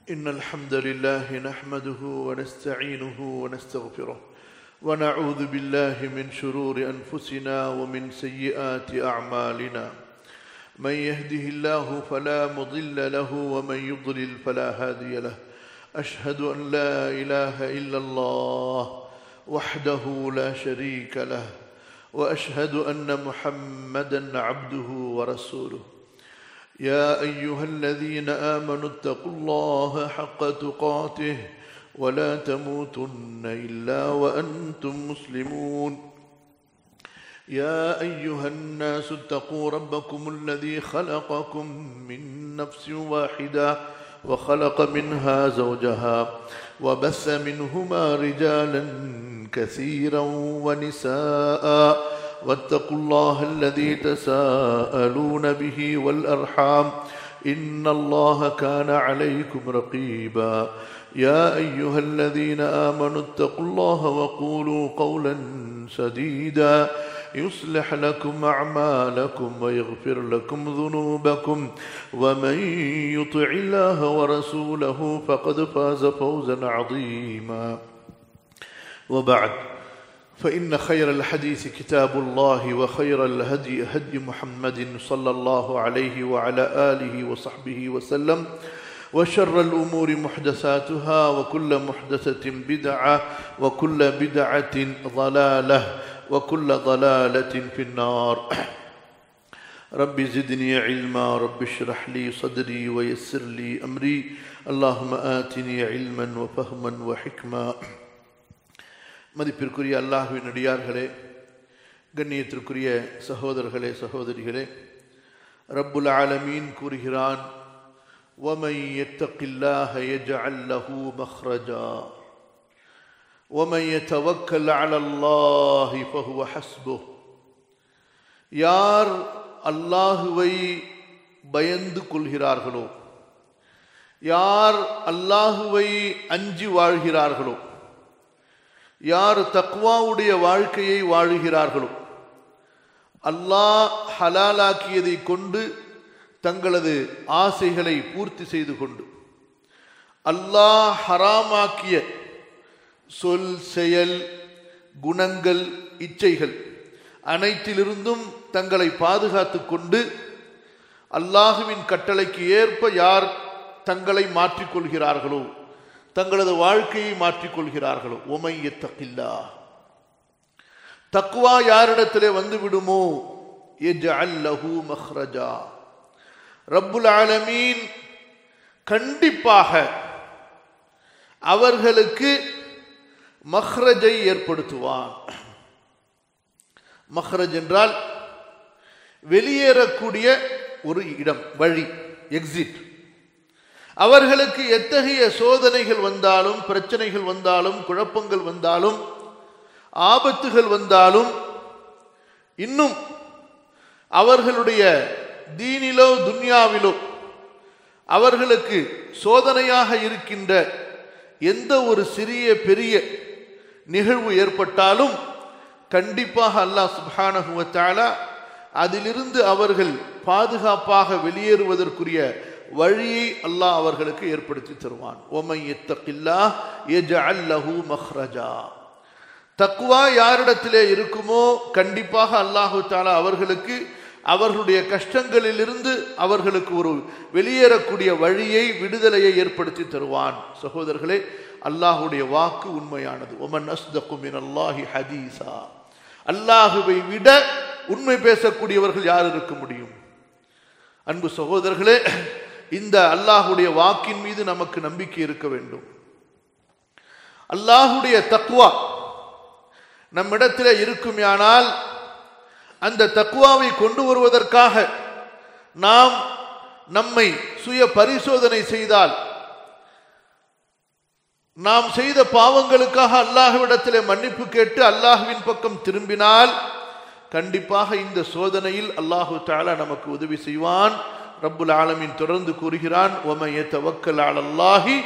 إن الحمد لله نحمده ونستعينه ونستغفره ونعوذ بالله من شرور أنفسنا ومن سيئات أعمالنا من يهده الله فلا مضل له ومن يضلل فلا هادي له أشهد أن لا إله إلا الله وحده لا شريك له وأشهد أن محمدا عبده ورسوله يا أيها الذين آمنوا اتقوا الله حق تقاته ولا تموتن إلا وأنتم مسلمون يا أيها الناس اتقوا ربكم الذي خلقكم من نفس واحدة وخلق منها زوجها وبث منهما رجالا كثيرا ونساء واتقوا الله الذي تساءلون به والأرحام إن الله كان عليكم رقيبا يا أيها الذين آمنوا اتقوا الله وقولوا قولا سديدا يصلح لكم أعمالكم ويغفر لكم ذنوبكم ومن يطع الله ورسوله فقد فاز فوزا عظيما وبعد فإن خير الحديث كتاب الله وخير الهدي هدي محمد صلى الله عليه وعلى آله وصحبه وسلم وشر الأمور محدثاتها وكل محدثة بدعة وكل بدعة ضلالة وكل ضلالة في النار رب زدني علما رب اشرح لي صدري ويسر لي أمري اللهم آتني علما وفهما وحكما மதிப்பிற்குரிய அல்லாஹுவின் அடியார்களே கண்ணியத்திற்குரிய சகோதரர்களே சகோதரிகளே ரப்புல் ஆலமீன் கூறுகிறான் وَمَن يَتَّقِ اللَّهَ يَجْعَل لَّهُ مَخْرَجًا وَمَن يَتَوَكَّلْ عَلَى اللَّهِ فَهُوَ حَسْبُهُ யார் அல்லாஹுவை பயந்து கொள்கிறார்களோ யார் அல்லாஹுவை அஞ்சி வாழ்கிறார்களோ யார் தக்வாவுடைய வாழ்க்கையை வாழுகிறார்களோ அல்லாஹ் ஹலாலாக்கியதை கொண்டு தங்களது ஆசைகளை பூர்த்தி செய்து கொண்டு அல்லாஹ் ஹராமாக்கிய சொல் செயல் குணங்கள் இச்சைகள் அனைத்திலிருந்தும் தங்களை பாதுகாத்து கொண்டு அல்லாஹுவின் கட்டளைக்கு ஏற்ப யார் தங்களை மாற்றிக்கொள்கிறார்களோ தங்களது வாழ்க்கையை மாற்றிக்கொள்கிறார்களோ ஒமை எத்தக்கில்லா தக்குவா யாரிடத்திலே வந்து விடுமோ லஹு மஹ்ரஜா ரப்புல் ஆலமீன் கண்டிப்பாக அவர்களுக்கு மஹ்ரஜை ஏற்படுத்துவான் மஹ்ரஜ் என்றால் வெளியேறக்கூடிய ஒரு இடம் வழி எக்ஸிட் அவர்களுக்கு எத்தகைய சோதனைகள் வந்தாலும் பிரச்சனைகள் வந்தாலும் குழப்பங்கள் வந்தாலும் ஆபத்துகள் வந்தாலும் இன்னும் அவர்களுடைய தீனிலோ துன்யாவிலோ அவர்களுக்கு சோதனையாக இருக்கின்ற எந்த ஒரு சிறிய பெரிய நிகழ்வு ஏற்பட்டாலும் கண்டிப்பாக அல்லாஹ் சுபானகுவத்தாலா அதிலிருந்து அவர்கள் பாதுகாப்பாக வெளியேறுவதற்குரிய வழியை அல்லாஹ் அவர்களுக்கு ஏற்படுத்தி தருவான் ஒமை எத்தகில்லா லஹு மஹ்ரஜா தக்குவா யாரிடத்திலே இருக்குமோ கண்டிப்பாக அல்லாஹு தாலா அவர்களுக்கு அவர்களுடைய கஷ்டங்களிலிருந்து அவர்களுக்கு ஒரு வெளியேறக்கூடிய வழியை விடுதலையை ஏற்படுத்தி தருவான் சகோதரர்களே அல்லாஹுடைய வாக்கு உண்மையானது ஒமன் அஸ்தகுமின் அல்லாஹி ஹதீசா அல்லாஹுவை விட உண்மை பேசக்கூடியவர்கள் யார் இருக்க முடியும் அன்பு சகோதரர்களே இந்த அல்லாஹுடைய வாக்கின் மீது நமக்கு நம்பிக்கை இருக்க வேண்டும் அல்லாஹுடைய தக்குவா நம்மிடத்தில் இருக்குமானால் அந்த தக்குவாவை கொண்டு வருவதற்காக நாம் நம்மை சுய பரிசோதனை செய்தால் நாம் செய்த பாவங்களுக்காக அல்லாஹுவிடத்திலே மன்னிப்பு கேட்டு அல்லாஹுவின் பக்கம் திரும்பினால் கண்டிப்பாக இந்த சோதனையில் அல்லாஹு தாலா நமக்கு உதவி செய்வான் ரப்புல் ஆலமின் தொடர்ந்து கூறுகிறான் ஒமைய தவக்கல் அல்லாஹி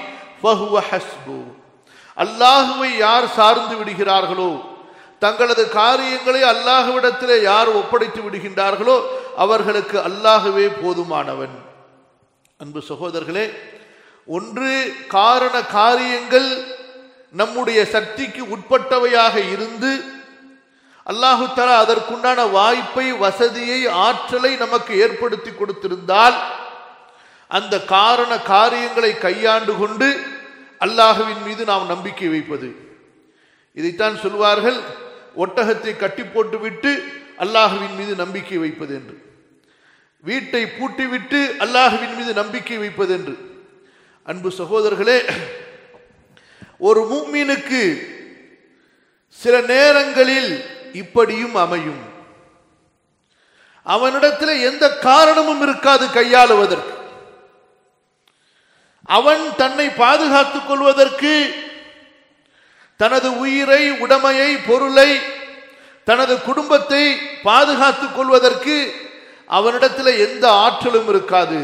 அல்லாஹுவை யார் சார்ந்து விடுகிறார்களோ தங்களது காரியங்களை அல்லாஹுவிடத்திலே யார் ஒப்படைத்து விடுகின்றார்களோ அவர்களுக்கு அல்லாஹுவே போதுமானவன் அன்பு சகோதரர்களே ஒன்று காரண காரியங்கள் நம்முடைய சக்திக்கு உட்பட்டவையாக இருந்து அல்லாஹு தலா அதற்குண்டான வாய்ப்பை வசதியை ஆற்றலை நமக்கு ஏற்படுத்தி கொடுத்திருந்தால் அந்த காரண காரியங்களை கையாண்டு கொண்டு அல்லாஹுவின் மீது நாம் நம்பிக்கை வைப்பது இதைத்தான் சொல்வார்கள் ஒட்டகத்தை கட்டி போட்டுவிட்டு அல்லாஹுவின் மீது நம்பிக்கை வைப்பது என்று வீட்டை பூட்டிவிட்டு அல்லாஹுவின் மீது நம்பிக்கை வைப்பது என்று அன்பு சகோதரர்களே ஒரு மூமீனுக்கு சில நேரங்களில் இப்படியும் அமையும் அவனிடத்தில் எந்த காரணமும் இருக்காது கையாளுவதற்கு அவன் தன்னை பாதுகாத்துக் கொள்வதற்கு தனது உயிரை உடமையை பொருளை தனது குடும்பத்தை பாதுகாத்துக் கொள்வதற்கு அவனிடத்தில் எந்த ஆற்றலும் இருக்காது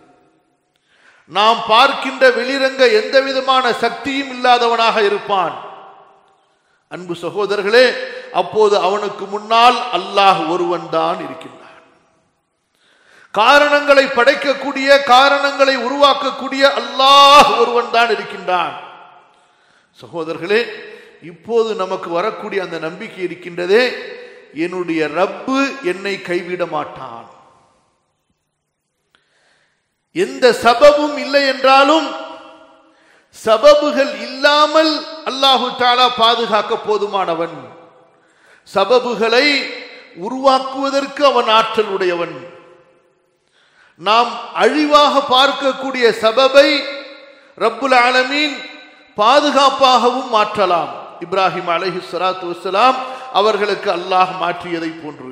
நாம் பார்க்கின்ற வெளிரங்க எந்த விதமான சக்தியும் இல்லாதவனாக இருப்பான் அன்பு சகோதரர்களே அப்போது அவனுக்கு முன்னால் அல்லாஹ் ஒருவன் தான் இருக்கின்றான் காரணங்களை படைக்கக்கூடிய காரணங்களை உருவாக்கக்கூடிய அல்லாஹ் ஒருவன் தான் இருக்கின்றான் சகோதரர்களே இப்போது நமக்கு வரக்கூடிய அந்த நம்பிக்கை இருக்கின்றதே என்னுடைய ரப்பு என்னை கைவிட மாட்டான் எந்த சபபும் இல்லை என்றாலும் சபபுகள் இல்லாமல் அல்லாஹு தாலா பாதுகாக்க போதுமானவன் சபபுகளை உருவாக்குவதற்கு அவன் ஆற்றல் உடையவன் நாம் அழிவாக பார்க்கக்கூடிய சபபை ரப்புல் ஆலமீன் பாதுகாப்பாகவும் மாற்றலாம் இப்ராஹிம் அலஹி சலாத்து வசலாம் அவர்களுக்கு அல்லாஹ் மாற்றியதை போன்று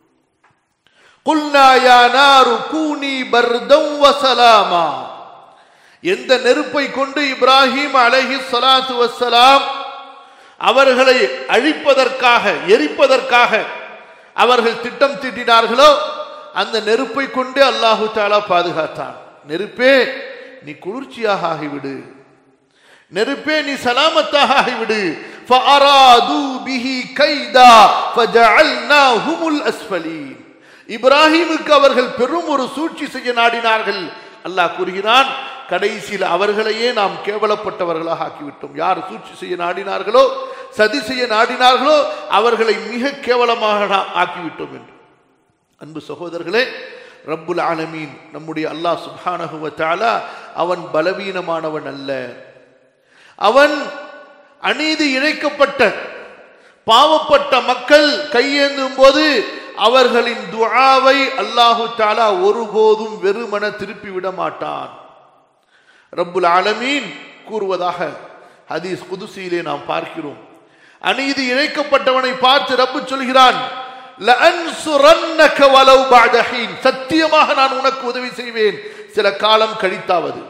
குல்னா யா நாரு கூனி பர்தம் வசலாமா எந்த நெருப்பை கொண்டு இப்ராஹிம் அலஹி சலாத்து வசலாம் அவர்களை அழிப்பதற்காக எரிப்பதற்காக அவர்கள் திட்டம் தீட்டினார்களோ அந்த நெருப்பை கொண்டு அல்லாஹு தாலா பாதுகாத்தான் நெருப்பே நீ குளிர்ச்சியாக ஆகிவிடு நெருப்பே நீ சலாமத்தாக ஆகிவிடு فَأَرَادُوا بِهِ كَيْدًا فَجَعَلْنَاهُمُ الْأَسْفَلِينَ இப்ராஹிமுக்கு அவர்கள் பெரும் ஒரு சூழ்ச்சி செய்ய நாடினார்கள் அல்லாஹ் கூறுகிறான் கடைசியில் அவர்களையே நாம் கேவலப்பட்டவர்களாக ஆக்கிவிட்டோம் யார் சூழ்ச்சி செய்ய நாடினார்களோ சதி செய்ய நாடினார்களோ அவர்களை மிக கேவலமாக நாம் ஆக்கிவிட்டோம் என்று அன்பு சகோதரர்களே ரப்புல் ஆலமீன் நம்முடைய அல்லாஹ் சுப்ஹானஹு வ தஆலா அவன் பலவீனமானவன் அல்ல அவன் அநீதி இழைக்கப்பட்ட பாவப்பட்ட மக்கள் கையேந்தும் போது அவர்களின் துஆவை அல்லாஹு தாலா ஒருபோதும் வெறுமன திருப்பி விட மாட்டான் ரப்புல் ஆலமீன் கூறுவதாக ஹதீஸ் குதுசியிலே நாம் பார்க்கிறோம் அநீதி இழைக்கப்பட்டவனை பார்த்து ரப்பு சொல்கிறான் "லஅன்சுரன்னக வலவ் பஅத ஹீன்." சத்தியமாக நான் உனக்கு உதவி செய்வேன் சில காலம் கழித்தாவது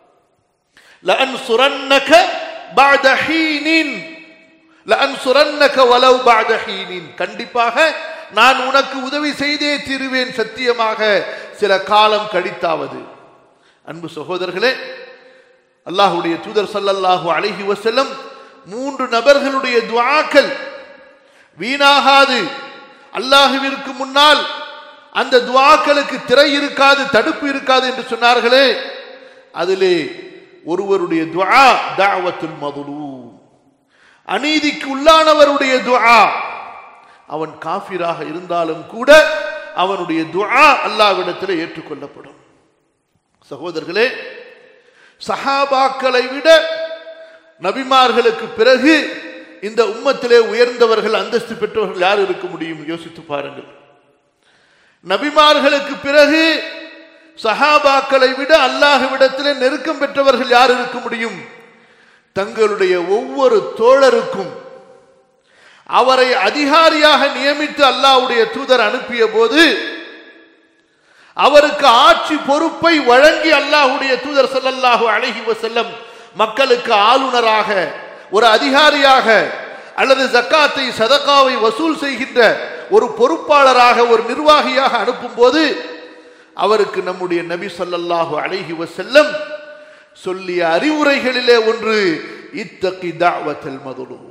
லஅன்சுரன்னக பஅத ஹீனின் லஅன்சுரன்னக வலவ் பஅத ஹீனின் கண்டிப்பாக நான் உனக்கு உதவி செய்தே தீருவேன் சத்தியமாக சில காலம் கழித்தாவது அன்பு சகோதரர்களே அல்லாஹ்வுடைய தூதர் ஸல்லல்லாஹு அலைஹி வஸல்லம் மூன்று நபர்களுடைய துஆக்கள் வீணாகாது அல்லாஹுவிற்கு முன்னால் அந்த துஆக்களுக்கு திரை இருக்காது தடுப்பு இருக்காது என்று சொன்னார்களே அதிலே ஒருவருடைய துஆ தஅவத்துல் மதுலூம் அநீதிக்கு உள்ளானவருடைய துஆ அவன் காஃபிராக இருந்தாலும் கூட அவனுடைய துஆ அல்லாஹ்விடத்தில் ஏற்றுக்கொள்ளப்படும் சகோதரர்களே சஹாபாக்களை விட நபிமார்களுக்கு பிறகு இந்த உம்மத்திலே உயர்ந்தவர்கள் அந்தஸ்து பெற்றவர்கள் யார் இருக்க முடியும் யோசித்து பாருங்கள் நபிமார்களுக்கு பிறகு சஹாபாக்களை விட அல்லாஹ்விடத்திலே நெருக்கம் பெற்றவர்கள் யார் இருக்க முடியும் தங்களுடைய ஒவ்வொரு தோழருக்கும் அவரை அதிகாரியாக நியமித்து அல்லாஹ்வுடைய தூதர் அனுப்பிய போது அவருக்கு ஆட்சி பொறுப்பை வழங்கி அல்லாஹ்வுடைய தூதர் ஸல்லல்லாஹு அலைஹி வஸல்லம் மக்களுக்கு ஆளுநராக ஒரு அதிகாரியாக அல்லது ஜக்காத்தை சதகாவை வசூல் செய்கின்ற ஒரு பொறுப்பாளராக ஒரு நிர்வாகியாக அனுப்பும்போது அவருக்கு நம்முடைய நபி ஸல்லல்லாஹு அலைஹி வஸல்லம் சொல்லிய அறிவுரைகளிலே ஒன்று இத்தகி தஅவத்தல் மதுலூம்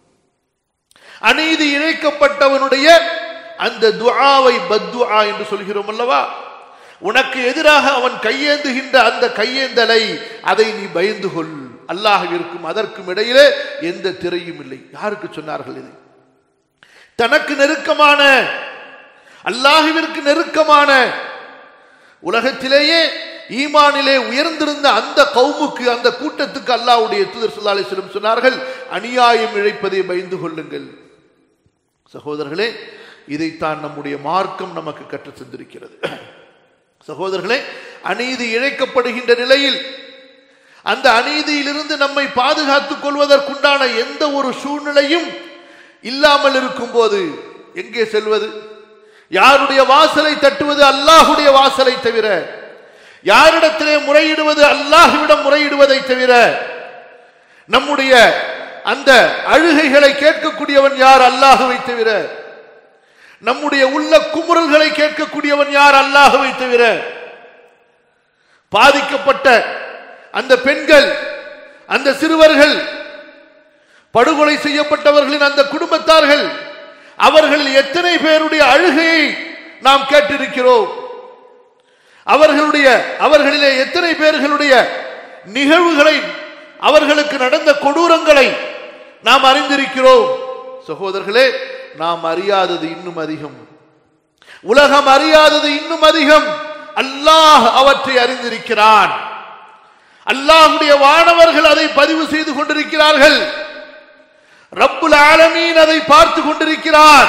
அநீதி இழைக்கப்பட்டவனுடைய அந்த துஆவை பத்துஆ என்று சொல்கிறோம் அல்லவா உனக்கு எதிராக அவன் கையேந்துகின்ற அந்த கையேந்தலை அதை நீ பயந்து கொள் அல்லாஹ்விற்கும் அதற்கும் இடையிலே எந்த திரையும் இல்லை யாருக்கு சொன்னார்கள் இது தனக்கு நெருக்கமான அல்லாஹுவிற்கு நெருக்கமான உலகத்திலேயே ஈமானிலே உயர்ந்திருந்த அந்த கவுமுக்கு அந்த கூட்டத்துக்கு அல்லாஹ்வுடைய தூதர் ஸல்லல்லாஹு அலைஹி வஸல்லம் சொன்னார்கள் அநியாயம் இழைப்பதை பயந்து கொள்ளுங்கள் சகோதரர்களே இதைத்தான் நம்முடைய மார்க்கம் நமக்கு கற்றுத் தந்திருக்கிறது சகோதரர்களே அநீதி இழைக்கப்படுகின்ற நிலையில் அந்த அநீதியிலிருந்து நம்மை பாதுகாத்துக் கொள்வதற்குண்டான எந்த ஒரு சூழ்நிலையும் இல்லாமல் இருக்கும் போது எங்கே செல்வது யாருடைய வாசலை தட்டுவது அல்லாஹுடைய வாசலை தவிர யாரிடத்திலே முறையிடுவது அல்லாஹுவிடம் முறையிடுவதை தவிர நம்முடைய அந்த அழுகைகளை கேட்கக்கூடியவன் யார் அல்லாஹுவை தவிர நம்முடைய உள்ள குமுறல்களை கேட்கக்கூடியவன் யார் அல்லாஹுவை தவிர பாதிக்கப்பட்ட அந்த பெண்கள் அந்த சிறுவர்கள் படுகொலை செய்யப்பட்டவர்களின் அந்த குடும்பத்தார்கள் அவர்கள் எத்தனை பேருடைய அழுகையை நாம் கேட்டிருக்கிறோம் அவர்களுடைய அவர்களிலே எத்தனை பேர்களுடைய நிகழ்வுகளை அவர்களுக்கு நடந்த கொடூரங்களை நாம் அறிந்திருக்கிறோம் சகோதரர்களே நாம் அறியாதது இன்னும் அதிகம் உலகம் அறியாதது இன்னும் அதிகம் அல்லாஹ் அவற்றை அறிந்திருக்கிறான் அல்லாஹுடைய வானவர்கள் அதை பதிவு செய்து கொண்டிருக்கிறார்கள் ரப்புல் ஆலமீன் அதை பார்த்து கொண்டிருக்கிறார்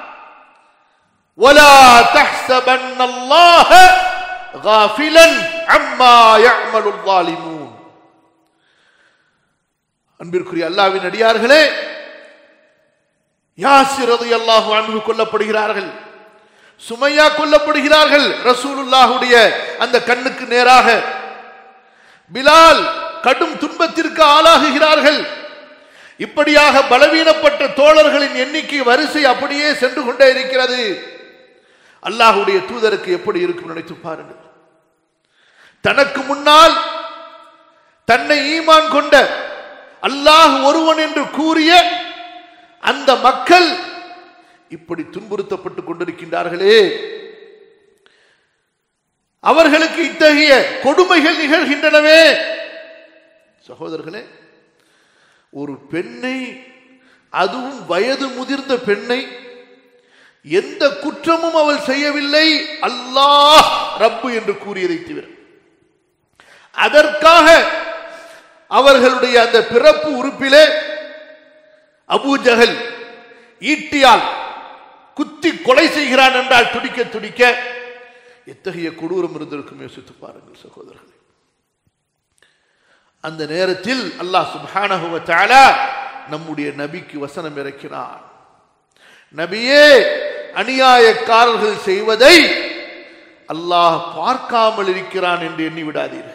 ولا تحسبن الله غافلا عما يعمل الظالمون அன்பிற்குரிய அல்லாவின் அடியார்களே யாசிர் ரலியல்லாஹு அன்ஹு கொல்லப்படுகிறார்கள் சுமையா கொல்லப்படுகிறார்கள் ரசூலுல்லாஹுடைய அந்த கண்ணுக்கு நேராக பிலால் கடும் துன்பத்திற்கு ஆளாகுகிறார்கள் இப்படியாக பலவீனப்பட்ட தோழர்களின் எண்ணிக்கை வரிசை அப்படியே சென்று கொண்டே இருக்கிறது அல்லாஹுடைய தூதருக்கு எப்படி இருக்கும் நினைத்து பாருங்கள் தனக்கு முன்னால் தன்னை ஈமான் கொண்ட அல்லாஹ் ஒருவன் என்று கூறிய அந்த மக்கள் இப்படி துன்புறுத்தப்பட்டுக் கொண்டிருக்கின்றார்களே அவர்களுக்கு இத்தகைய கொடுமைகள் நிகழ்கின்றனவே சகோதரர்களே ஒரு பெண்ணை அதுவும் வயது முதிர்ந்த பெண்ணை எந்த குற்றமும் அவள் செய்யவில்லை அல்லாஹ் ரப்பு என்று கூறியதை தவிர அதற்காக அவர்களுடைய அந்த பிறப்பு உறுப்பிலே அபூ ஜஹல் ஈட்டியால் குத்தி கொலை செய்கிறான் என்றால் துடிக்க துடிக்க எத்தகைய கொடூரம் இருந்திருக்கும் யோசித்து பாருங்கள் சகோதரர்களே அந்த நேரத்தில் அல்லாஹ் சுப்ஹானஹு வ தஆலா நம்முடைய நபிக்கு வசனம் இறக்கினான் நபியே அநியாயக்காரர்கள் செய்வதை அல்லாஹ் பார்க்காமல் இருக்கிறான் என்று எண்ணி விடாதீர்கள்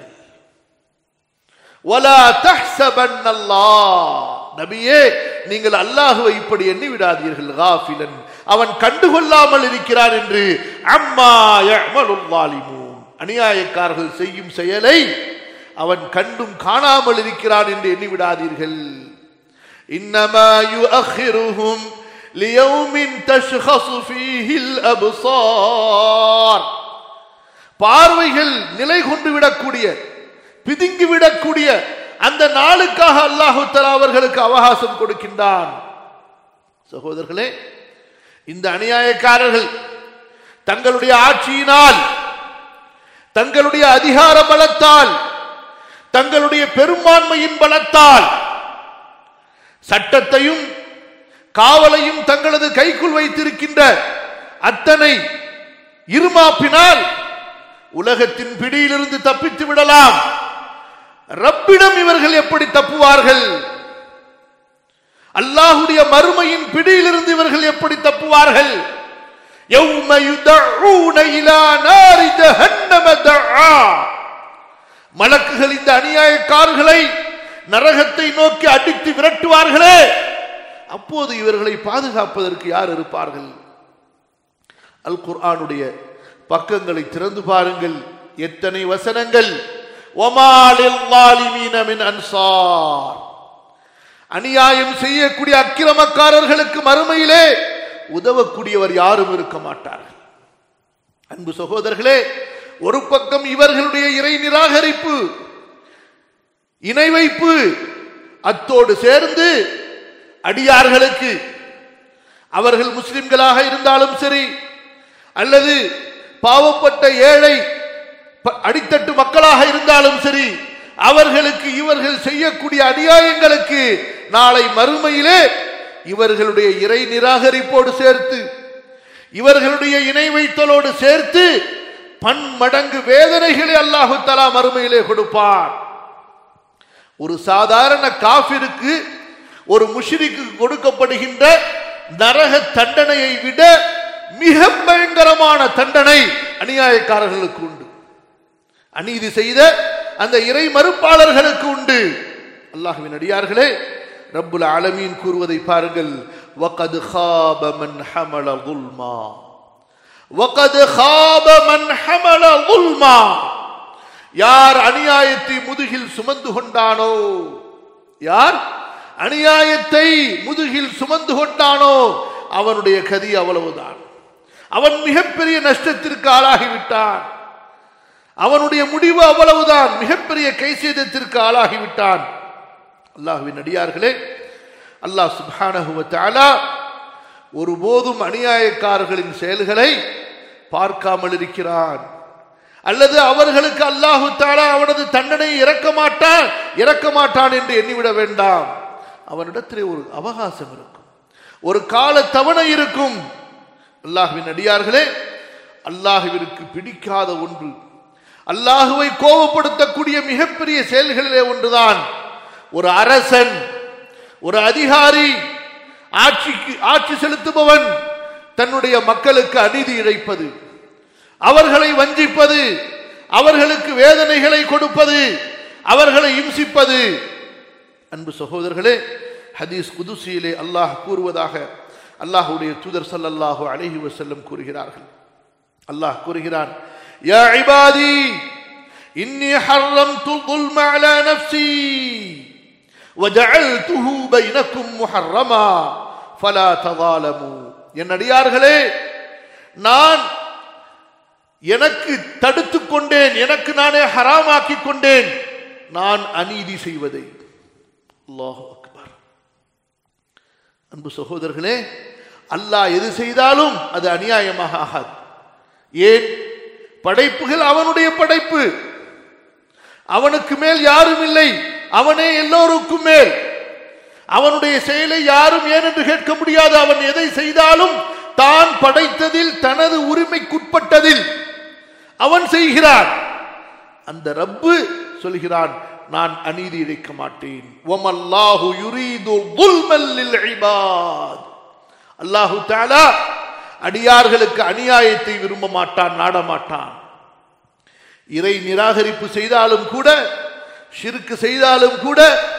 வலா தஹ்சபன் அல்லாஹ் நபியே நீங்கள் அல்லாஹுவை இப்படி எண்ணி விடாதீர்கள் காஃபிலன் அவன் கண்டுகொள்ளாமல் இருக்கிறான் என்று அம்மா யஅமலுல் ஸாலிமூன் அநியாயக்காரர்கள் செய்யும் செயலை அவன் கண்டும் காணாமல் இருக்கிறான் என்று எண்ணி விடாதீர்கள் இன்னமா யுஅখিরুஹும் லியௌமின் தஷ்கஸு ஃபீஹில் அப்சார் பார்வைகள் நிலை கொண்டு விடக்கூடிய பிதுங்கி விடக்கூடிய அந்த நாளுக்காக அல்லாஹு தஆலா அவர்களுக்கு அவகாசம் கொடுக்கின்றான் சகோதரர்களே இந்த அநியாயக்காரர்கள் தங்களுடைய ஆட்சியினால் தங்களுடைய அதிகார பலத்தால் தங்களுடைய பெரும்பான்மையின் பலத்தால் சட்டத்தையும் காவலையும் தங்களது கைக்குள் வைத்திருக்கின்ற அத்தனை இருமாப்பினால் உலகத்தின் பிடியிலிருந்து தப்பித்து விடலாம் ரப்பிடம் இவர்கள் எப்படி தப்புவார்கள் அல்லாஹுடைய மறுமையின் பிடியிலிருந்து இவர்கள் எப்படி தப்புவார்கள் يوم يدعون إلى نار جهنم دعا மலக்குகள் இந்த அநியாயக்காரர்களை நரகத்தை நோக்கி அடித்து விரட்டுவார்களே அப்போது இவர்களை பாதுகாப்பதற்கு யார் இருப்பார்கள் அல் குர்ஆனுடைய பக்கங்களை திறந்து பாருங்கள் எத்தனை வசனங்கள் ஒமாலில் லாலிமீன மின் அன்சார் அநியாயம் செய்யக்கூடிய அக்கிரமக்காரர்களுக்கு மறுமையிலே உதவக்கூடியவர் யாரும் இருக்க மாட்டார்கள் அன்பு சகோதரர்களே ஒரு பக்கம் இவர்களுடைய இறை நிராகரிப்பு இணை வைப்பு அத்தோடு சேர்ந்து அடியார்களுக்கு அவர்கள் முஸ்லிம்களாக இருந்தாலும் சரி அல்லது பாவப்பட்ட ஏழை ப- அடித்தட்டு மக்களாக இருந்தாலும் சரி அவர்களுக்கு இவர்கள் செய்யக்கூடிய அநியாயங்களுக்கு நாளை மறுமையிலே இவர்களுடைய இறை நிராகரிப்போடு சேர்த்து இவர்களுடைய இணை வைத்தலோடு சேர்த்து பன்மடங்கு வேதனைகளை அல்லாஹு தலா மறுமையிலே கொடுப்பார் ஒரு சாதாரண காஃபிருக்கு ஒரு முஷ்ரிக்கு கொடுக்கப்படுகின்ற நரக தண்டனையை விட மிக பயங்கரமான தண்டனை அநியாயக்காரர்களுக்கு உண்டு அநீதி செய்த அந்த இறை மறுப்பாளர்களுக்கு உண்டு அல்லாஹ்வின் அடியார்களே ரப்புல் ஆலமீன் கூறுவதை பாருங்கள் வகது خاب من حمل ظلما وقد خاب من حمل ظلما யார் அநியாயத்தை முதுகில் சுமந்து கொண்டானோ யார் அநியாயத்தை முதுகில் சுமந்து கொண்டானோ அவனுடைய கதி அவ்வளவுதான் அவன் மிகப்பெரிய நஷ்டத்திற்கு ஆளாகிவிட்டான் அவனுடைய முடிவு அவ்வளவுதான் மிகப்பெரிய கைசேதத்திற்கு ஆளாகிவிட்டான் அல்லாஹ்வின் அடியார்களே அல்லாஹ் சுப்ஹானஹு வ தஆலா ஒருபோதும் அநியாயக்காரர்களின் செயல்களை பார்க்காமல் இருக்கிறான் அல்லது அவர்களுக்கு அல்லாஹு தாலா அவனது தண்டனையை இறக்க மாட்டான் இறக்க மாட்டான் என்று எண்ணிவிட வேண்டாம் அவனிடத்திலே ஒரு அவகாசம் இருக்கும் ஒரு கால தவணை இருக்கும் அல்லாஹ்வின் அடியார்களே அல்லாஹுவிற்கு பிடிக்காத ஒன்று அல்லாஹுவை கோபப்படுத்தக்கூடிய மிகப்பெரிய செயல்களிலே ஒன்றுதான் ஒரு அரசன் ஒரு அதிகாரி ஆட்சிக்கு ஆட்சி செலுத்துபவன் தன்னுடைய மக்களுக்கு அநீதி இழைப்பது அவர்களை வஞ்சிப்பது அவர்களுக்கு வேதனைகளை கொடுப்பது அவர்களை இம்சிப்பது அன்பு சகோதரர்களே ஹதீஸ் குதுசியிலே அல்லாஹ் கூறுவதாக அல்லாஹ்வுடைய தூதர் ஸல்லல்லாஹு அலைஹி வஸல்லம் கூறுகிறார்கள் அல்லாஹ் கூறுகிறான் யா இபாதி இன்னி ஹர்ரம்து ظلم على نفسي وجعلته بينكم محرما فلا تظالموا என் அடியார்களே நான் எனக்கு தடுத்துக் கொண்டேன் எனக்கு நானே ஹராமாக்கிக் கொண்டேன் நான் அநீதி செய்வதை அல்லாஹு அக்பர் அன்பு சகோதரர்களே அல்லாஹ் எது செய்தாலும் அது அநியாயமாக ஆகாது ஏன் படைப்புகள் அவனுடைய படைப்பு அவனுக்கு மேல் யாரும் இல்லை அவனே எல்லோருக்கும் மேல் அவனுடைய செயலை யாரும் ஏன் என்று கேட்க முடியாது அவன் எதை செய்தாலும் தான் படைத்ததில் தனது உரிமைக்குட்பட்டதில் அவன் செய்கிறான் அந்த ரப்பு சொல்கிறான் நான் அநீதி இழைக்க மாட்டேன் ஒமல்லாஹு யுரீது குல்மல் லில் இபாத் அல்லாஹு தஆலா அடியார்களுக்கு அநியாயத்தை விரும்ப மாட்டான் நாட மாட்டான் இறை நிராகரிப்பு செய்தாலும் கூட ஷிர்க்கு செய்தாலும் கூட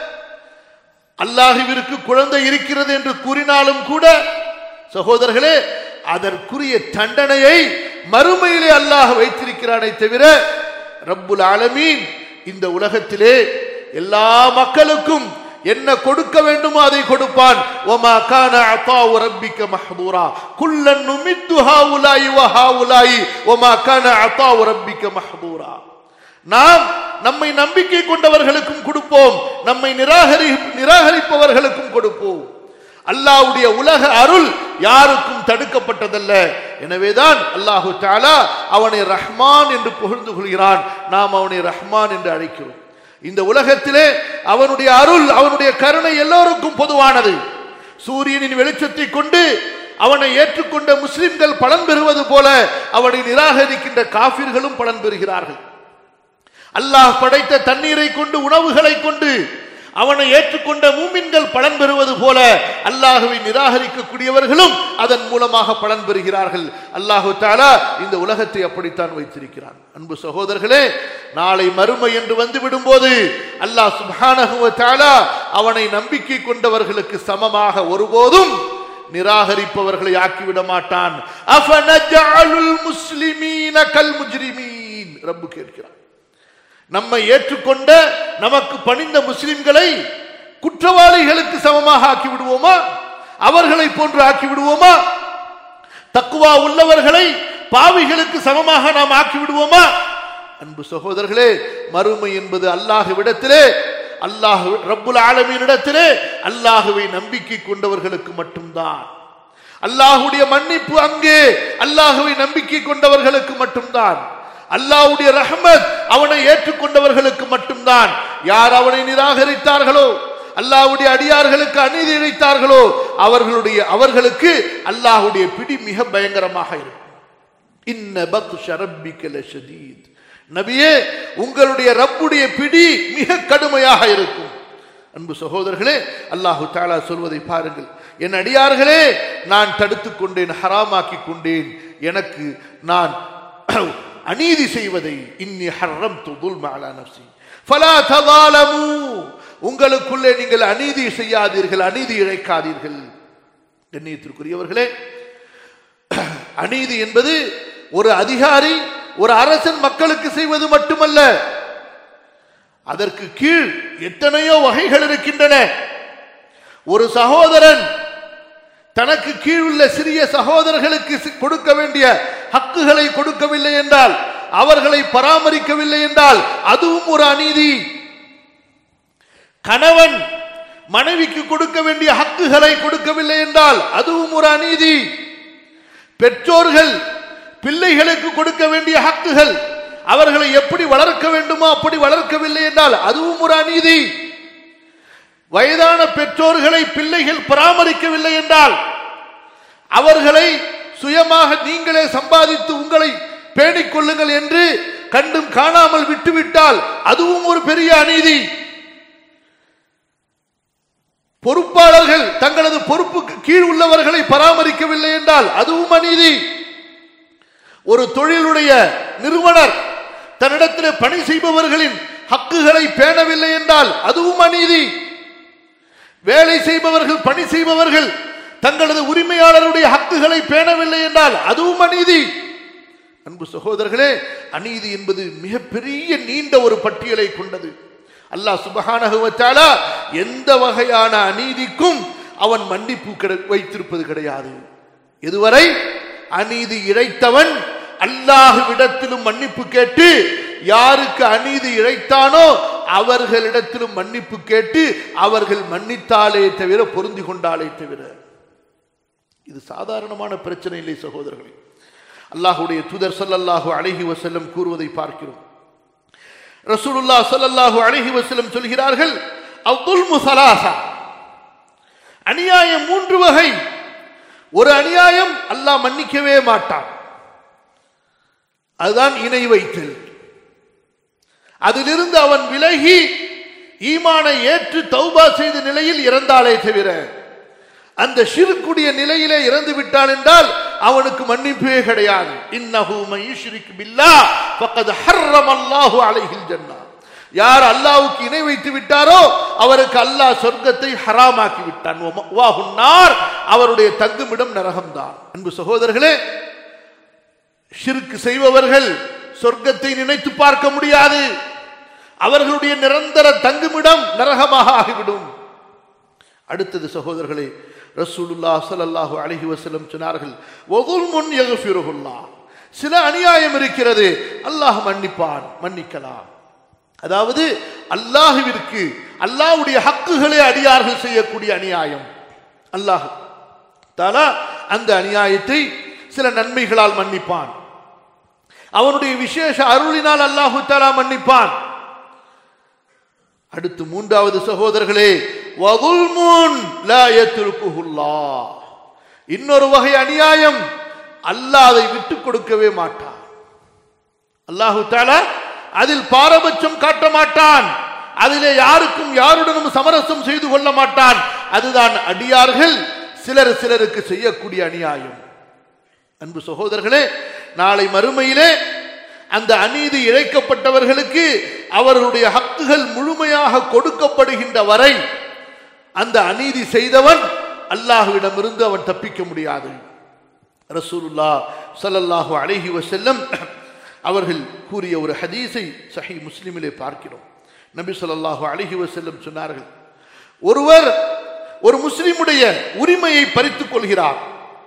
அல்லாஹுவிற்கு குழந்தை இருக்கிறது என்று கூறினாலும் கூட சகோதரர்களே அதற்குரிய தண்டனையை மறுமையிலே அல்லாஹ் வைத்திருக்கிறானே தவிர ரப்புல் ஆலமீன் இந்த உலகத்திலே எல்லா மக்களுக்கும் என்ன கொடுக்க வேண்டுமோ அதை கொடுப்பான் ஒமா கான அத்தாவு ரப்பிக்க மஹ்தூரா குல்லன் நுமித்து ஹாவுலாயி வ ஹாவுலாயி ஒமா கான அத்தாவு ரப்பிக்க மஹ்தூரா நாம் நம்மை நம்பிக்கை கொண்டவர்களுக்கும் கொடுப்போம் நம்மை நிராகரி நிராகரிப்பவர்களுக்கும் கொடுப்போம் அல்லாஹ்வுடைய உலக அருள் யாருக்கும் தடுக்கப்பட்டதல்ல எனவேதான் அல்லாஹு தாலா அவனை ரஹ்மான் என்று புகழ்ந்து கொள்கிறான் நாம் அவனை ரஹ்மான் என்று அழைக்கிறோம் இந்த உலகத்திலே அவனுடைய அருள் அவனுடைய கருணை எல்லோருக்கும் பொதுவானது சூரியனின் வெளிச்சத்தை கொண்டு அவனை ஏற்றுக்கொண்ட முஸ்லிம்கள் பலன் பெறுவது போல அவனை நிராகரிக்கின்ற காபிர்களும் பலன் பெறுகிறார்கள் அல்லாஹ் படைத்த தண்ணீரை கொண்டு உணவுகளை கொண்டு அவனை ஏற்றுக்கொண்ட மூமின்கள் பலன் பெறுவது போல அல்லாஹுவை நிராகரிக்கக்கூடியவர்களும் அதன் மூலமாக பலன் பெறுகிறார்கள் அல்லாஹு தாலா இந்த உலகத்தை அப்படித்தான் வைத்திருக்கிறான் அன்பு சகோதரர்களே நாளை மறுமை என்று வந்து விடும்போது அல்லாஹ் சுப்ஹானஹு வ தஆலா அவனை நம்பிக்கை கொண்டவர்களுக்கு சமமாக ஒருபோதும் நிராகரிப்பவர்களை ஆக்கிவிட மாட்டான் அஃபனஜஅலுல் முஸ்லிமீன கல் முஜ்ரிமீன் ரப்பு கேட்கிறான் நம்மை ஏற்றுக்கொண்ட நமக்கு பணிந்த முஸ்லிம்களை குற்றவாளிகளுக்கு சமமாக ஆக்கி விடுவோமா அவர்களை போன்று ஆக்கி விடுவோமா தக்குவா உள்ளவர்களை பாவிகளுக்கு சமமாக நாம் ஆக்கி விடுவோமா அன்பு சகோதரர்களே மறுமை என்பது அல்லாஹ்விடத்திலே அல்லாஹ் ரப்புல் ஆலமீனிடத்திலே அல்லாஹுவை நம்பிக்கை கொண்டவர்களுக்கு மட்டும்தான் அல்லாஹுடைய மன்னிப்பு அங்கே அல்லாஹுவை நம்பிக்கை கொண்டவர்களுக்கு மட்டும்தான் அல்லாஹ்வுடைய ரஹ்மத் அவனை ஏற்றுக்கொண்டவர்களுக்கு மட்டும்தான் யார் அவனை நிராகரித்தார்களோ அல்லாஹ்வுடைய அடியார்களுக்கு அநீதி இழைத்தார்களோ அவர்களுடைய அவர்களுக்கு அல்லாஹ்வுடைய பிடி மிக பயங்கரமாக இருக்கும் இன்ன பத்ஷ ரப்பிக லஷதீத் நபியே உங்களுடைய ரப்புடைய பிடி மிக கடுமையாக இருக்கும் அன்பு சகோதரர்களே அல்லாஹு தாலா சொல்வதை பாருங்கள் என் அடியார்களே நான் தடுத்துக் கொண்டேன் ஹராமாக்கி கொண்டேன் எனக்கு நான் அநீதி செய்வதை இன்னி ஹர்ரம் துபுல் மாலா நப்சி ஃபலா தவாலமு உங்களுக்குள்ளே நீங்கள் அநீதி செய்யாதீர்கள் அநீதி இழைக்காதீர்கள் கண்ணியத்திற்குரியவர்களே அநீதி என்பது ஒரு அதிகாரி ஒரு அரசன் மக்களுக்கு செய்வது மட்டுமல்ல அதற்கு கீழ் எத்தனையோ வகைகள் இருக்கின்றன ஒரு சகோதரன் தனக்கு கீழ் உள்ள சிறிய சகோதரர்களுக்கு சி- கொடுக்க வேண்டிய ஹக்குகளை கொடுக்கவில்லை என்றால் அவர்களை பராமரிக்கவில்லை என்றால் அதுவும் ஒரு அநீதி கணவன் மனைவிக்கு கொடுக்க வேண்டிய ஹக்குகளை கொடுக்கவில்லை என்றால் அதுவும் ஒரு அநீதி பெற்றோர்கள் பிள்ளைகளுக்கு கொடுக்க வேண்டிய ஹக்குகள் அவர்களை எப்படி வளர்க்க வேண்டுமோ அப்படி வளர்க்கவில்லை என்றால் அதுவும் ஒரு அநீதி வயதான பெற்றோர்களை பிள்ளைகள் பராமரிக்கவில்லை என்றால் அவர்களை சுயமாக நீங்களே சம்பாதித்து உங்களை பேணிக் கொள்ளுங்கள் என்று கண்டும் காணாமல் விட்டுவிட்டால் அதுவும் ஒரு பெரிய அநீதி பொறுப்பாளர்கள் தங்களது பொறுப்புக்கு கீழ் உள்ளவர்களை பராமரிக்கவில்லை என்றால் அதுவும் அநீதி ஒரு தொழிலுடைய நிறுவனர் தன்னிடத்தில் பணி செய்பவர்களின் ஹக்குகளை பேணவில்லை என்றால் அதுவும் அநீதி வேலை செய்பவர்கள் பணி செய்பவர்கள் தங்களது உரிமையாளருடைய ஹக்குகளை பேணவில்லை என்றால் அதுவும் அநீதி அன்பு சகோதரர்களே அநீதி என்பது மிகப்பெரிய நீண்ட ஒரு பட்டியலை கொண்டது அல்லாஹ் சுபஹானஹு வ தஆலா எந்த வகையான அநீதிக்கும் அவன் மன்னிப்பு கிடை- வைத்திருப்பது கிடையாது எதுவரை அநீதி இழைத்தவன் அல்லாஹ்விடத்திலும் மன்னிப்பு கேட்டு யாருக்கு அநீதி இழைத்தானோ அவர்களிடத்திலும் மன்னிப்பு கேட்டு அவர்கள் மன்னித்தாலே தவிர பொருந்தி கொண்டாலே தவிர இது சாதாரணமான பிரச்சனை இல்லை சகோதரர்களே அல்லாஹுடைய தூதர் ஸல்லல்லாஹு அலைஹி வஸல்லம் கூறுவதை பார்க்கிறோம் ரசூலுல்லாஹ் ஸல்லல்லாஹு அலைஹி வஸல்லம் சொல்கிறார்கள் அவ்துல் முசலாசா அநியாயம் மூன்று வகை ஒரு அநியாயம் அல்லாஹ் மன்னிக்கவே மாட்டான் அதுதான் இணை வைத்தல் அதிலிருந்து அவன் விலகி ஈமானை ஏற்று தௌபா செய்த நிலையில் இறந்தாலே தவிர அந்த ஷிருக்குடைய நிலையிலே இறந்து விட்டான் என்றால் அவனுக்கு மன்னிப்பே கிடையாது இன்னஹு மயுஷ்ரிக் பில்லாஹ் ஃபக்கத் ஹர்ரமல்லாஹு அலைஹில் ஜன்னah யார் அல்லாஹ்வுக்கு இணை வைத்து விட்டாரோ அவருக்கு அல்லாஹ் சொர்க்கத்தை ஹராமாக்கி விட்டான் வாஹுன்னார் அவருடைய தங்குமிடம் நரகம்தான் அன்பு சகோதரர்களே ஷிர்க் செய்பவர்கள் சொர்க்கத்தை நினைத்து பார்க்க முடியாது அவர்களுடைய நிரந்தர தங்குமிடம் நரகமாக ஆகிவிடும் அடுத்தது சகோதரர்களே ரசூலுல்லா ஸல்லல்லாஹு அலைஹி வஸல்லம் சொன்னார்கள் வதுல்முன் யக்ஃபிருஹுல்லாஹ் சில அநியாயம் இருக்கிறது அல்லாஹ் மன்னிப்பான் மன்னிக்கலாம் அதாவது அல்லாஹுவிற்கு அல்லாஹ்வுடைய ஹக்குகளே அடியார்கள் செய்யக்கூடிய அநியாயம் அல்லாஹ் தாலா அந்த அநியாயத்தை சில நன்மைகளால் மன்னிப்பான் அவனுடைய விசேஷ அருளினால் அல்லாஹு தாலா மன்னிப்பான் அடுத்து மூன்றாவது சகோதரர்களே வதுல்முன் லா யத்ருகுஹுல்லாஹ் இன்னொரு வகை அநியாயம் அல்லாஹ் அதை விட்டு கொடுக்கவே மாட்டான் அல்லாஹு தாலா அதில் பாரபட்சம் காட்ட மாட்டான் அதிலே யாருக்கும் யாருடனும் சமரசம் செய்து கொள்ள மாட்டான் அதுதான் அடியார்கள் சிலர் சிலருக்கு செய்யக்கூடிய அநியாயம் அன்பு சகோதரர்களே நாளை மறுமையிலே அந்த அநீதி இழைக்கப்பட்டவர்களுக்கு அவர்களுடைய ஹக்குகள் முழுமையாக கொடுக்கப்படுகின்ற வரை அந்த அநீதி செய்தவன் அல்லாஹுவிடமிருந்து அவன் தப்பிக்க முடியாது ரசூலுல்லா ஸல்லல்லாஹு அலைஹி வஸல்லம் அவர்கள் கூறிய ஒரு ஹதீஸை சஹி முஸ்லிமிலே பார்க்கிறோம் நபி ஸல்லல்லாஹு அலைஹி வஸல்லம் சொன்னார்கள் ஒருவர் ஒரு முஸ்லிமுடைய உரிமையை பறித்துக் கொள்கிறார்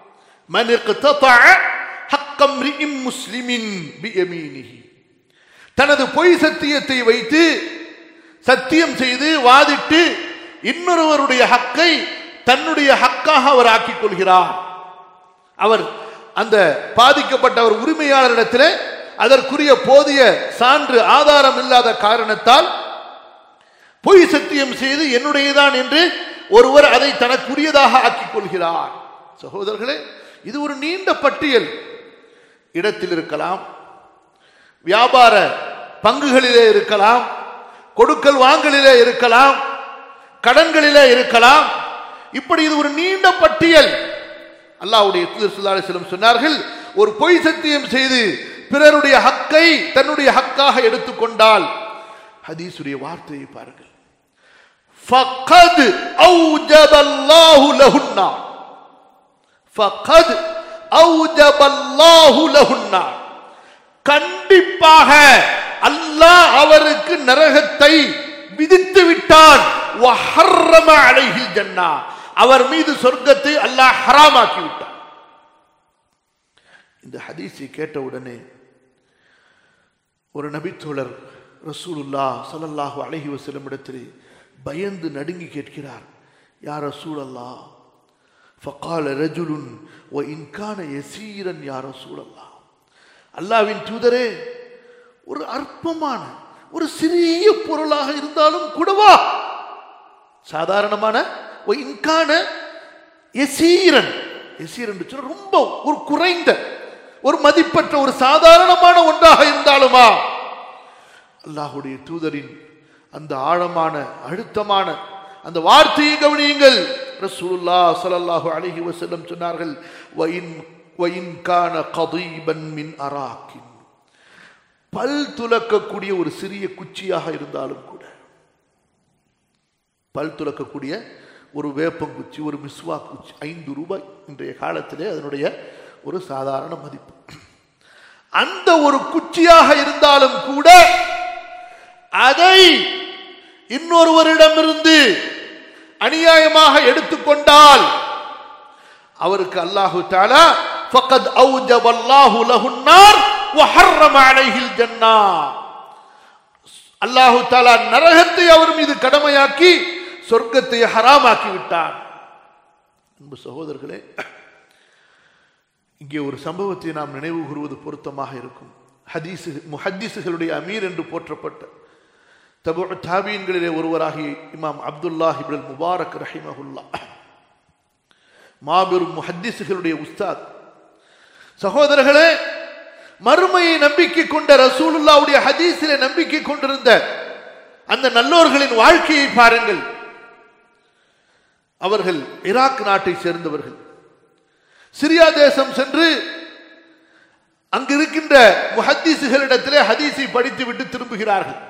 மன் இக்ததஅ ஹக்க இம்ரிஇம் முஸ்லிமின் பியமீனிஹி தனது பொய் சத்தியத்தை வைத்து சத்தியம் செய்து வாதிட்டு இன்னொருவருடைய ஹக்கை தன்னுடைய ஹக்காக அவர் ஆக்கிக் கொள்கிறார் அவர் அந்த பாதிக்கப்பட்டவர் உரிமையாளரிடத்தில் அதற்குரிய போதிய சான்று ஆதாரம் இல்லாத காரணத்தால் பொய் சத்தியம் செய்து என்னுடையதான் என்று ஒருவர் அதை தனக்குரியதாக ஆக்கிக் கொள்கிறார் சகோதரர்களே இது ஒரு நீண்ட பட்டியல் இடத்தில் இருக்கலாம் வியாபார பங்குகளிலே இருக்கலாம் கொடுக்கல் வாங்கலிலே இருக்கலாம் கடன்களிலே இருக்கலாம் இப்படி இது ஒரு நீண்ட பட்டியல் அல்லாஹ்வுடைய தூதர் ஸல்லல்லாஹு அலைஹி வஸல்லம் சொன்னார்கள் ஒரு பொய் சத்தியம் செய்து பிறருடைய ஹக்கை தன்னுடைய ஹக்காக எடுத்துக்கொண்டால் ஹதீஸுடைய வார்த்தையை பாருங்கள் ஃபக்கத் அவுஜபல்லாஹு லஹுன்னா ஃபக்கத் அவுஜபல்லாஹு லஹுன்னா கண்டிப்பாக அல்லாஹ் அவருக்கு நரகத்தை விதித்து விட்டான் வஹர்ரம அலைஹில் ஜன்னா அவர் மீது சொர்க்கத்தை அல்லாஹ் ஹராமாக்கி விட்டான் இந்த ஹதீஸை கேட்டவுடனே ஒரு நபித்தோழர் ரசூலுல்லா ஸல்லல்லாஹு அலைஹி வஸல்லம் இடத்திலே பயந்து நடுங்கி கேட்கிறார் யார் ரசூல் அல்லா ஃபகால ரஜுலுன் வ இன்கான யசீரன் யார் ரசூல் அல்லா அல்லாவின் தூதரே ஒரு அற்பமான ஒரு சிறிய பொருளாக இருந்தாலும் கூடவா சாதாரணமான வ இன்கான எசீரன் எசீரன் சொன்னா ரொம்ப ஒரு குறைந்த ஒரு மதிப்பற்ற ஒரு சாதாரணமான ஒன்றாக இருந்தாலுமா அல்லாஹுடைய தூதரின் அந்த ஆழமான அழுத்தமான அந்த வார்த்தையை கவனியுங்கள் ரசூலுல்லா ஸல்லல்லாஹு அலைஹி வஸல்லம் சொன்னார்கள் வஇன் வஇன் கான கதீபன் மின் அராக்கின் பல் துலக்கக்கூடிய ஒரு சிறிய குச்சியாக இருந்தாலும் கூட பல் துலக்கக்கூடிய ஒரு வேப்பங்குச்சி ஒரு மிஸ்வா குச்சி ஐந்து ரூபாய் இன்றைய காலத்திலே அதனுடைய ஒரு சாதாரண மதிப்பு அந்த ஒரு குச்சியாக இருந்தாலும் கூட அதை இன்னொருவரிடமிருந்து அநியாயமாக எடுத்துக்கொண்டால் அவருக்கு அல்லாஹு தாலா ஃபக்கத் அவுஜபல்லாஹு லஹுன்னார் வஹர்ரம அலைஹில் ஜன்னா அல்லாஹு தாலா நரகத்தை அவர் மீது கடமையாக்கி சொர்க்கத்தை ஹராமாக்கி விட்டார் அன்பு சகோதரர்களே இங்கே ஒரு சம்பவத்தை நாம் நினைவு கூறுவது பொருத்தமாக இருக்கும் ஹதீசு முஹத்தீசுகளுடைய அமீர் என்று போற்றப்பட்ட தபு தாபீன்களிலே ஒருவராகிய இமாம் அப்துல்லாஹ் இப்ரல் முபாரக் ரஹிமஹுல்லா மாபெரும் முஹத்தீசுகளுடைய உஸ்தாத் சகோதரர்களே மறுமையை நம்பிக்கை கொண்ட ரசூலுல்லாவுடைய ஹதீஸிலே நம்பிக்கை கொண்டிருந்த அந்த நல்லோர்களின் வாழ்க்கையை பாருங்கள் அவர்கள் ஈராக் நாட்டை சேர்ந்தவர்கள் சிரியா தேசம் சென்று அங்கு இருக்கின்ற முஹத்தீசுகளிடத்திலே ஹதீஸை படித்துவிட்டு திரும்புகிறார்கள்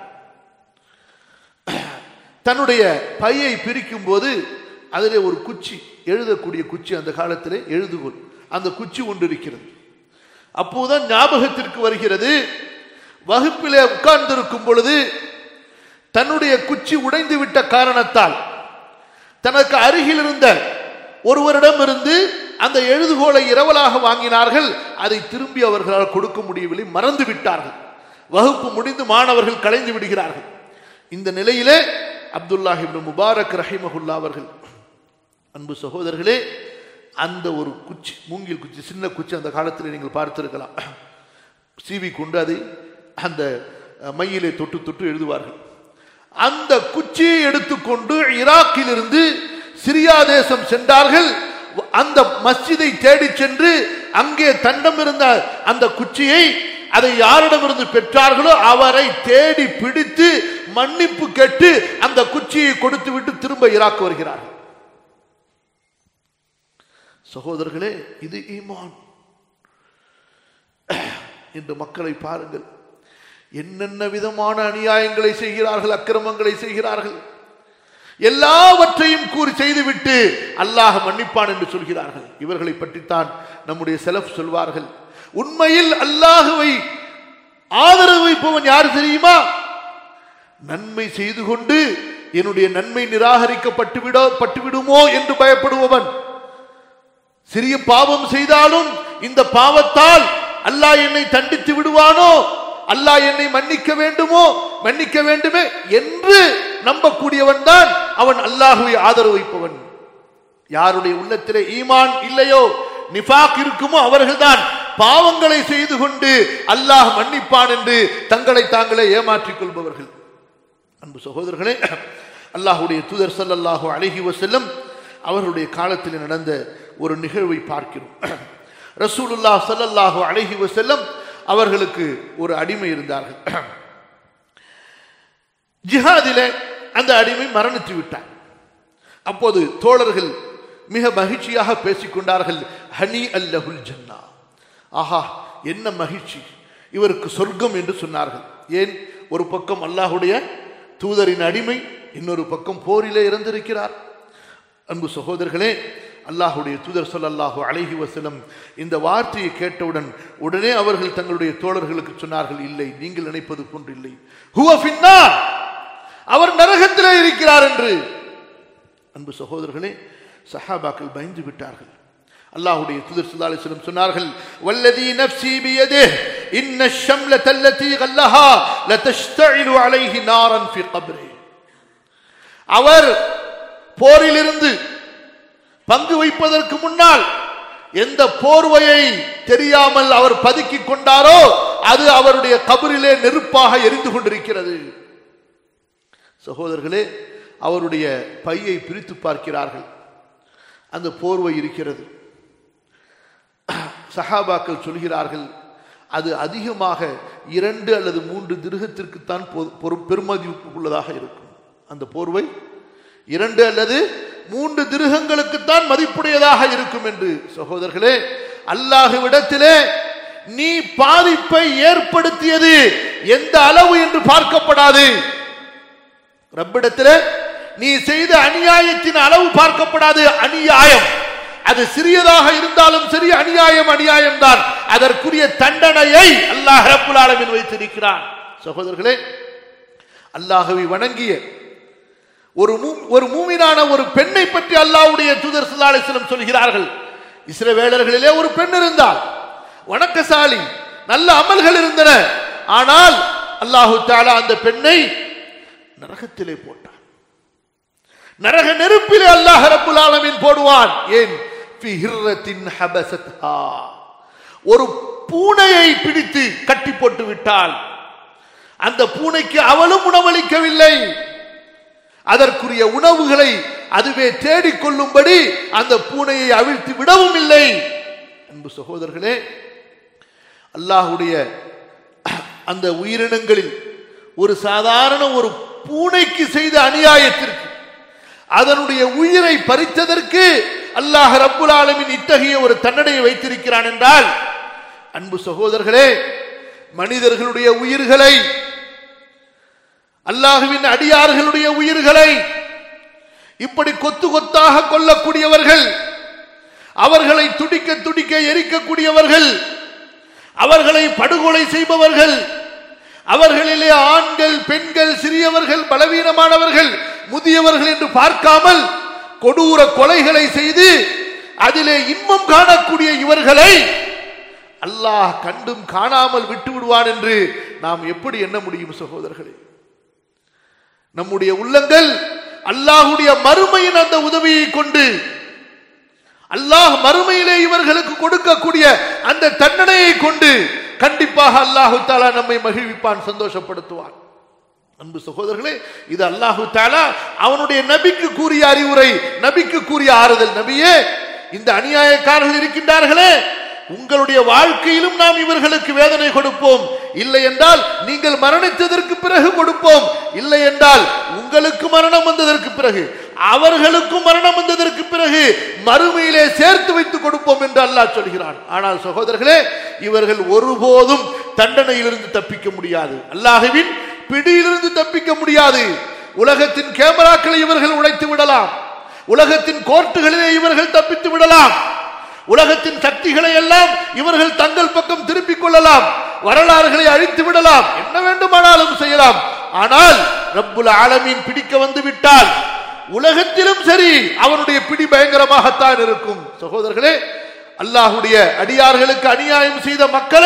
தன்னுடைய பையை பிரிக்கும் போது அதிலே ஒரு குச்சி எழுதக்கூடிய குச்சி அந்த காலத்திலே எழுதுகோல் அந்த குச்சி ஒன்று இருக்கிறது அப்போதுதான் ஞாபகத்திற்கு வருகிறது வகுப்பிலே உட்கார்ந்திருக்கும் பொழுது தன்னுடைய குச்சி உடைந்து விட்ட காரணத்தால் தனக்கு அருகில் இருந்த ஒருவரிடம் இருந்து அந்த எழுதுகோலை இரவலாக வாங்கினார்கள் அதை திரும்பி அவர்களால் கொடுக்க முடியவில்லை மறந்து விட்டார்கள் வகுப்பு முடிந்து மாணவர்கள் கலைந்து விடுகிறார்கள் இந்த நிலையிலே அப்துல்லாஹிபின் முபாரக் ரஹிமஹுல்லா அவர்கள் அன்பு சகோதரர்களே அந்த ஒரு குச்சி மூங்கில் குச்சி சின்ன குச்சி அந்த காலத்தில் நீங்கள் பார்த்திருக்கலாம் சீவி கொண்டு அதை அந்த மையிலே தொட்டு தொட்டு எழுதுவார்கள் அந்த குச்சியை எடுத்துக்கொண்டு ஈராக்கிலிருந்து சிரியா தேசம் சென்றார்கள் அந்த மஸ்ஜிதை தேடி சென்று அங்கே தண்டம் இருந்த அந்த குச்சியை அதை யாரிடமிருந்து பெற்றார்களோ அவரை தேடி பிடித்து மன்னிப்பு கேட்டு அந்த குச்சியை கொடுத்து விட்டு திரும்ப ஈராக் வருகிறார்கள் சகோதரர்களே இது ஈமான் இன்று மக்களை பாருங்கள் என்னென்ன விதமான அநியாயங்களை செய்கிறார்கள் அக்கிரமங்களை செய்கிறார்கள் எல்லாவற்றையும் கூறி செய்துவிட்டு அல்லாஹ் மன்னிப்பான் என்று சொல்கிறார்கள் இவர்களை பற்றித்தான் நம்முடைய செலப் சொல்வார்கள் உண்மையில் அல்லாஹுவை ஆதரவு வைப்பவன் யார் தெரியுமா நன்மை செய்து கொண்டு என்னுடைய நன்மை நிராகரிக்கப்பட்டு விட பட்டுவிடுமோ என்று பயப்படுபவன் சிறிய பாவம் செய்தாலும் இந்த பாவத்தால் அல்லாஹ் என்னை தண்டித்து விடுவானோ அல்லாஹ் என்னை மன்னிக்க வேண்டுமோ மன்னிக்க வேண்டுமே என்று நம்பக்கூடியவன் தான் அவன் அல்லாஹுவை ஆதரவு வைப்பவன் யாருடைய உள்ளத்திலே ஈமான் இல்லையோ நிஃபாக் இருக்குமோ அவர்கள்தான் பாவங்களை செய்து கொண்டு அல்லாஹ் மன்னிப்பான் என்று தங்களை தாங்களே ஏமாற்றிக் கொள்பவர்கள் அன்பு சகோதரர்களே அல்லாஹுடைய தூதர் ஸல்லல்லாஹு அலைஹி வஸல்லம் அவர்களுடைய காலத்தில் நடந்த ஒரு நிகழ்வை பார்க்கிறோம் ரசூலுல்லாஹ் ஸல்லல்லாஹு அலைஹி வஸல்லம் அவர்களுக்கு ஒரு அடிமை இருந்தார்கள் ஜிஹாதிலே அந்த அடிமை மரணித்து விட்டார் அப்போது தோழர்கள் மிக மகிழ்ச்சியாக பேசிக்கொண்டார்கள் ஹனி அல்லஹுல் ஜன்னா ஆஹா என்ன மகிழ்ச்சி இவருக்கு சொர்க்கம் என்று சொன்னார்கள் ஏன் ஒரு பக்கம் அல்லாஹுடைய தூதரின் அடிமை இன்னொரு பக்கம் போரிலே இறந்திருக்கிறார் அன்பு சகோதரர்களே அல்லாஹுடைய தூதர் சொல்லல்லாஹு அலைஹி வஸல்லம் இந்த வார்த்தையை கேட்டவுடன் உடனே அவர்கள் தங்களுடைய தோழர்களுக்கு சொன்னார்கள் இல்லை நீங்கள் நினைப்பது போன்று இல்லை ஹுவ ஃபின்னார் அவர் நரகத்திலே இருக்கிறார் என்று அன்பு சகோதரர்களே சஹாபாக்கள் பயந்து விட்டார்கள் அல்லாஹ்வுடைய தூதர் ஸல்லல்லாஹு அலைஹி வஸல்லம் சொன்னார்கள் வல்லதி நஃப்ஸி பியதிஹ் இன்ன الشملة التي غلها لتشتعل عليه نارا في قبره அவர் போரிலிருந்து பங்கு வைப்பதற்கு முன்னால் எந்த போர்வையை தெரியாமல் அவர் பதுக்கிக் கொண்டாரோ அது அவருடைய கபரிலே நெருப்பாக எரிந்து கொண்டிருக்கிறது சகோதரர்களே அவருடைய பையை பிரித்து பார்க்கிறார்கள் அந்த போர்வை இருக்கிறது சஹாபாக்கள் சொல்கிறார்கள் அது அதிகமாக இரண்டு அல்லது மூன்று திருகத்திற்குத்தான் பொ- பொறு- பெருமதிப்பு உள்ளதாக இருக்கும் அந்த போர்வை இரண்டு அல்லது மூன்று திருகங்களுக்குத்தான் மதிப்புடையதாக இருக்கும் என்று சகோதரர்களே அல்லாஹுவிடத்திலே நீ பாதிப்பை ஏற்படுத்தியது எந்த அளவு என்று பார்க்கப்படாது ரப்பிடத்தில் நீ செய்த அநியாயத்தின் அளவு பார்க்கப்படாது அநியாயம் அது சிறியதாக இருந்தாலும் சரி அநியாயம் அநியாயம் தான் அதற்குரிய தண்டனையை அல்லாஹ் ரப்புல் ஆலமீன் வைத்திருக்கிறான் சகோதரர்களே அல்லாஹ்வை வணங்கிய ஒரு மூ- ஒரு மூமினான ஒரு பெண்ணை பற்றி அல்லாஹ்வுடைய தூதர் ஸல்லல்லாஹு அலைஹி வஸல்லம் சொல்கிறார்கள் இஸ்ரவேலர்களிலே ஒரு பெண் இருந்தால் வணக்கசாலி நல்ல அமல்கள் இருந்தன ஆனால் அல்லாஹு தஆலா அந்த பெண்ணை நரகத்திலே போட்டான் நரக நெருப்பிலே அல்லாஹ் ரப்புல் ஆலமீன் போடுவான் ஏன் ஃபி ஹிர்ரத்தின் ஹபஸத்ஹா ஒரு பூனையை பிடித்து கட்டி போட்டு விட்டால் அந்த பூனைக்கு அவளும் உணவளிக்கவில்லை அதற்குரிய உணவுகளை அதுவே தேடிக்கொள்ளும்படி அந்த பூனையை அவிழ்த்து விடவும் இல்லை அன்பு சகோதரர்களே அல்லாஹுடைய அந்த உயிரினங்களில் ஒரு சாதாரண ஒரு பூனைக்கு செய்த அநியாயத்திற்கு அதனுடைய உயிரை பறித்ததற்கு அல்லாஹ் ரப்புல் ஆலமீன் இத்தகைய ஒரு தண்டனையை வைத்திருக்கிறான் என்றால் அன்பு சகோதரர்களே மனிதர்களுடைய உயிர்களை அல்லாஹுவின் அடியார்களுடைய உயிர்களை இப்படி கொத்து கொத்தாக கொல்லக்கூடியவர்கள் அவர்களை துடிக்க துடிக்க எரிக்கக்கூடியவர்கள் அவர்களை படுகொலை செய்பவர்கள் அவர்களிலே ஆண்கள் பெண்கள் சிறியவர்கள் பலவீனமானவர்கள் முதியவர்கள் என்று பார்க்காமல் கொடூர கொலைகளை செய்து அதிலே இன்பம் காணக்கூடிய இவர்களை அல்லாஹ் கண்டும் காணாமல் விட்டு விடுவான் என்று நாம் எப்படி எண்ண முடியும் சகோதரர்களே நம்முடைய உள்ளங்கள் அல்லாஹுடைய மறுமையின் அந்த உதவியை கொண்டு அல்லாஹ் மறுமையிலே இவர்களுக்கு கொடுக்கக்கூடிய அந்த தண்டனையை கொண்டு கண்டிப்பாக அல்லாஹு தாலா நம்மை மகிழ்விப்பான் சந்தோஷப்படுத்துவான் அன்பு சகோதரர்களே இது அல்லாஹு தாலா அவனுடைய நபிக்கு கூறிய அறிவுரை நபிக்கு கூறிய ஆறுதல் நபியே இந்த அநியாயக்காரர்கள் இருக்கின்றார்களே உங்களுடைய வாழ்க்கையிலும் நாம் இவர்களுக்கு வேதனை கொடுப்போம் இல்லை என்றால் நீங்கள் மரணித்ததற்கு பிறகு கொடுப்போம் இல்லை என்றால் உங்களுக்கு மரணம் வந்ததற்கு பிறகு அவர்களுக்கும் மரணம் வந்ததற்கு பிறகு மறுமையிலே சேர்த்து வைத்து கொடுப்போம் என்று அல்லாஹ் சொல்கிறான் ஆனால் சகோதரர்களே இவர்கள் ஒருபோதும் தண்டனையிலிருந்து தப்பிக்க முடியாது அல்லாஹுவின் பிடியிலிருந்து தப்பிக்க முடியாது உலகத்தின் கேமராக்களை இவர்கள் உடைத்து விடலாம் உலகத்தின் கோர்ட்டுகளிலே இவர்கள் தப்பித்து விடலாம் உலகத்தின் சக்திகளை எல்லாம் இவர்கள் தங்கள் பக்கம் திருப்பிக் கொள்ளலாம் வரலாறுகளை அழித்து விடலாம் என்ன வேண்டுமானாலும் செய்யலாம் ஆனால் ரப்புல் ஆலமீன் பிடிக்க வந்து விட்டால் உலகத்திலும் சரி அவனுடைய பிடி பயங்கரமாகத்தான் இருக்கும் சகோதரர்களே அல்லாஹுடைய அடியார்களுக்கு அநியாயம் செய்த மக்களை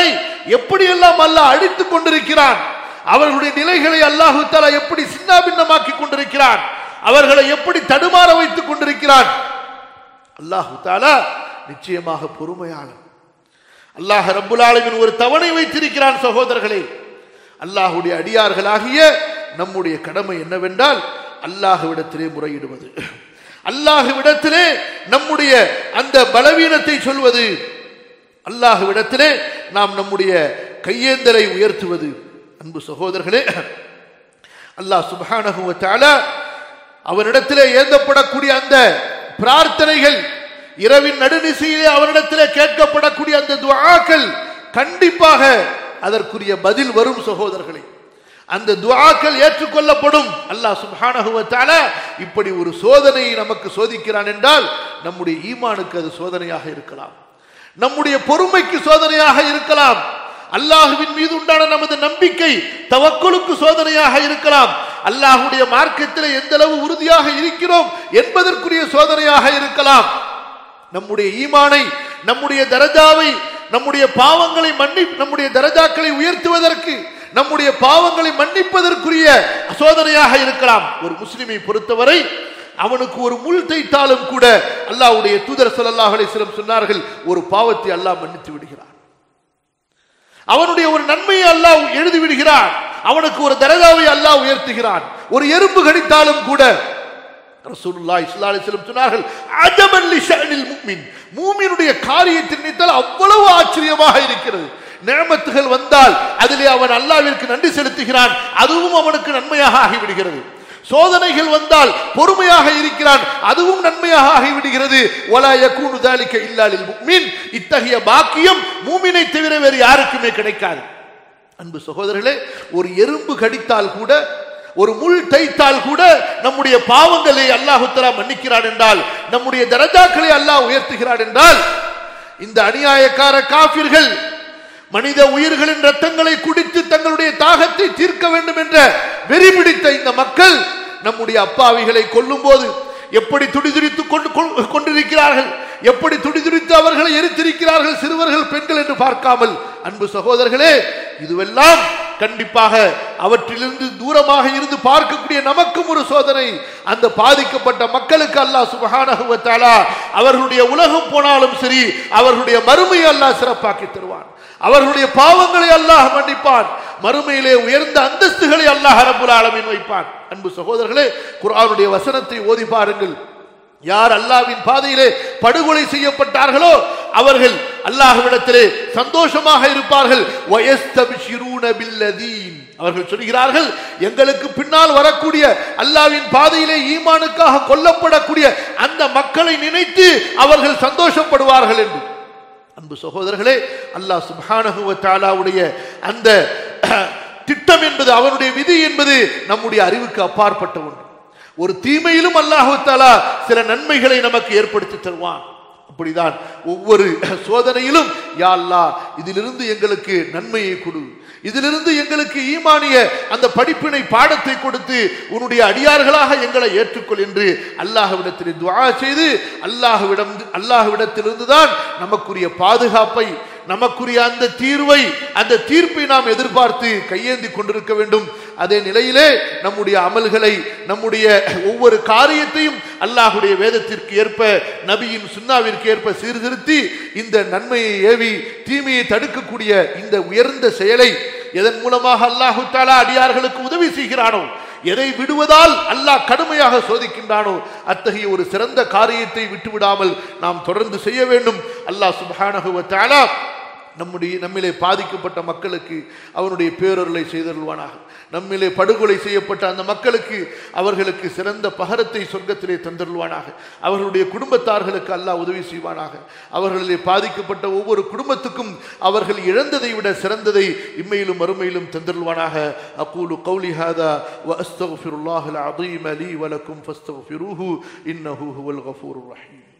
எப்படியெல்லாம் அல்லாஹ் அழித்துக் கொண்டிருக்கிறான் அவர்களுடைய நிலைகளை அல்லாஹு தாலா எப்படி சின்னாபின்னமாக்கி கொண்டிருக்கிறான் அவர்களை எப்படி தடுமாற வைத்துக் கொண்டிருக்கிறான் அல்லாஹு தாலா நிச்சயமாக பொறுமையாளன் அல்லாஹ் ரப்புல் ஆலமீன் ஒரு தவணை வைத்திருக்கிறான் சகோதரர்களே அல்லாஹுடைய அடியார்களாகிய நம்முடைய கடமை என்னவென்றால் அல்லாஹ்விடத்திலே முறையிடுவது அல்லாஹ்விடத்திலே நம்முடைய அந்த பலவீனத்தை சொல்வது அல்லாஹ்விடத்திலே நாம் நம்முடைய கையேந்தலை உயர்த்துவது அன்பு சகோதரர்களே அல்லாஹ் சுப்ஹானஹு வ தஆலா அவனிடத்திலே ஏந்தப்படக்கூடிய அந்த பிரார்த்தனைகள் இரவின் நடுநிசையிலே அவனிடத்திலே கேட்கப்படக்கூடிய அந்த துஆக்கள் கண்டிப்பாக அதற்குரிய பதில் வரும் சகோதரர்களே அந்த துஆக்கள் ஏற்றுக்கொள்ளப்படும் அல்லாஹ் சுப்ஹானஹு வ தஆலா இப்படி ஒரு சோதனையை நமக்கு சோதிக்கிறான் என்றால் நம்முடைய ஈமானுக்கு அது சோதனையாக இருக்கலாம் நம்முடைய பொறுமைக்கு சோதனையாக இருக்கலாம் அல்லாஹுவின் மீது உண்டான நமது நம்பிக்கை தவக்குலுக்கு சோதனையாக இருக்கலாம் அல்லாஹுடைய மார்க்கத்தில் எந்த அளவு உறுதியாக இருக்கிறோம் என்பதற்குரிய சோதனையாக இருக்கலாம் நம்முடைய ஈமானை நம்முடைய தரஜாவை நம்முடைய பாவங்களை மன்னி நம்முடைய தரஜாக்களை உயர்த்துவதற்கு நம்முடைய பாவங்களை மன்னிப்பதற்குரிய சோதனையாக இருக்கலாம் ஒரு முஸ்லிமை பொறுத்தவரை அவனுக்கு ஒரு முள் தைத்தாலும் கூட அல்லாஹ்வுடைய தூதர் ஸல்லல்லாஹு அலைஹி வஸல்லம் சொன்னார்கள் ஒரு பாவத்தை அல்லாஹ் மன்னித்து விடுகிறான் அவனுடைய ஒரு நன்மையை அல்லாஹ் எழுதி விடுகிறான் அவனுக்கு ஒரு தரஜாவை அல்லாஹ் உயர்த்துகிறான் ஒரு எறும்பு கடித்தாலும் கூட ரசூலுல்லாஹி ஸல்லல்லாஹு அலைஹி வஸல்லம் சொன்னார்கள் அஜபன் லி ஷஅனில் முஃமின் மூமினுடைய காரியத்தை நினைத்தால் அவ்வளவு ஆச்சரியமாக இருக்கிறது நியமத்துகள் வந்தால் அதிலே அவன் அல்லாஹ்விற்கு நன்றி செலுத்துகிறான் அதுவும் அவனுக்கு நன்மையாக ஆகிவிடுகிறது சோதனைகள் வந்தால் பொறுமையாக இருக்கிறான் அதுவும் நன்மையாக ஆகிவிடுகிறது ஒலா யகூனு தாலிக இல்லா லில் முஃமின் இத்தகைய பாக்கியம் மூமினை தவிர வேறு யாருக்குமே கிடைக்காது அன்பு சகோதரர்களே ஒரு எறும்பு கடித்தால் கூட ஒரு முள் தைத்தால் கூட நம்முடைய பாவங்களை அல்லாஹு தஆலா மன்னிக்கிறான் என்றால் நம்முடைய தரஜாக்களை அல்லாஹ் உயர்த்துகிறான் என்றால் இந்த அநியாயக்கார காபிர்கள் மனித உயிர்களின் ரத்தங்களை குடித்து தங்களுடைய தாகத்தை தீர்க்க வேண்டும் என்ற வெறி பிடித்த இந்த மக்கள் நம்முடைய அப்பாவிகளை கொல்லும் போது எப்படி துடிதுடித்துக் கொண்டு கொண்டு- கொண்டிருக்கிறார்கள் எப்படி துடிதுடித்து அவர்களை எரித்திருக்கிறார்கள் சிறுவர்கள் பெண்கள் என்று பார்க்காமல் அன்பு சகோதரர்களே இதுவெல்லாம் கண்டிப்பாக அவற்றிலிருந்து தூரமாக இருந்து பார்க்கக்கூடிய நமக்கும் ஒரு சோதனை அந்த பாதிக்கப்பட்ட மக்களுக்கு அல்லாஹ் சுபஹானஹு வ தஆலா அவர்களுடைய உலகம் போனாலும் சரி அவர்களுடைய மறுமையை அல்லாஹ் சிறப்பாக்கி தருவான் அவர்களுடைய பாவங்களை அல்லாஹ் மன்னிப்பான் மறுமையிலே உயர்ந்த அந்தஸ்துகளை அல்லாஹ் ரப்புல் ஆலமீன் வைப்பான் அன்பு சகோதரர்களே குர்ஆனுடைய வசனத்தை ஓதி பாருங்கள் யார் அல்லாஹ்வின் பாதையிலே படுகொலை செய்யப்பட்டார்களோ அவர்கள் அல்லாஹ்விடத்திலே சந்தோஷமாக இருப்பார்கள் வயஸ்தபிஷிரூன பில்லதீன் அவர்கள் சொல்கிறார்கள் எங்களுக்கு பின்னால் வரக்கூடிய அல்லாஹ்வின் பாதையிலே ஈமானுக்காக கொல்லப்படக்கூடிய அந்த மக்களை நினைத்து அவர்கள் சந்தோஷப்படுவார்கள் என்று அன்பு சகோதரர்களே அல்லாஹ் சுப்ஹானஹு வ தஆலாவுடைய அந்த திட்டம் என்பது அவனுடைய விதி என்பது நம்முடைய அறிவுக்கு அப்பாற்பட்ட ஒன்று ஒரு தீமையிலும் அல்லாஹு தஆலா சில நன்மைகளை நமக்கு ஏற்படுத்தி தருவான் அப்படிதான் ஒவ்வொரு சோதனையிலும் யா அல்லாஹ் இதிலிருந்து எங்களுக்கு நன்மையை கொடு இதிலிருந்து எங்களுக்கு ஈமானிய அந்த படிப்பினை பாடத்தை கொடுத்து உன்னுடைய அடியார்களாக எங்களை ஏற்றுக்கொள் என்று அல்லாஹ்விடத்தில் துஆ செய்து அல்லாஹ்விடம் அல்லாஹ்விடத்திலிருந்து தான் நமக்குரிய பாதுகாப்பை நமக்குரிய அந்த தீர்வை அந்த தீர்ப்பை நாம் எதிர்பார்த்து கையேந்தி கொண்டிருக்க வேண்டும் அதே நிலையிலே நம்முடைய அமல்களை நம்முடைய ஒவ்வொரு காரியத்தையும் அல்லாஹுடைய வேதத்திற்கு ஏற்ப நபியின் சுன்னாவிற்கு ஏற்ப சீர்திருத்தி இந்த நன்மையை ஏவி தீமையை தடுக்கக்கூடிய இந்த உயர்ந்த செயலை எதன் மூலமாக அல்லாஹு தாலா அடியார்களுக்கு உதவி செய்கிறானோ எதை விடுவதால் அல்லாஹ் கடுமையாக சோதிக்கின்றானோ அத்தகைய ஒரு சிறந்த காரியத்தை விட்டுவிடாமல் நாம் தொடர்ந்து செய்ய வேண்டும் அல்லாஹ் சுப்ஹானஹு வ தஆலா நம்முடைய நம்மிலே பாதிக்கப்பட்ட மக்களுக்கு அவனுடைய பேரொருளை செய்தருள்வானாக நம்மிலே படுகொலை செய்யப்பட்ட அந்த மக்களுக்கு அவர்களுக்கு சிறந்த பகரத்தை சொர்க்கத்திலே தந்தருள்வானாக அவர்களுடைய குடும்பத்தார்களுக்கு அல்லாஹ் உதவி செய்வானாக அவர்களிலே பாதிக்கப்பட்ட ஒவ்வொரு குடும்பத்துக்கும் அவர்கள் இழந்ததை விட சிறந்ததை இம்மையிலும் மறுமையிலும் தந்தருள்வானாக அகூலு கௌலி ஹாதா வ அஸ்தக்ஃபிருல்லாஹல் அஸீம் லீ வலக்கும் ஃபஸ்தக்ஃபிரூஹு இன்னஹு ஹுவல் கஃபூருர் ரஹீம்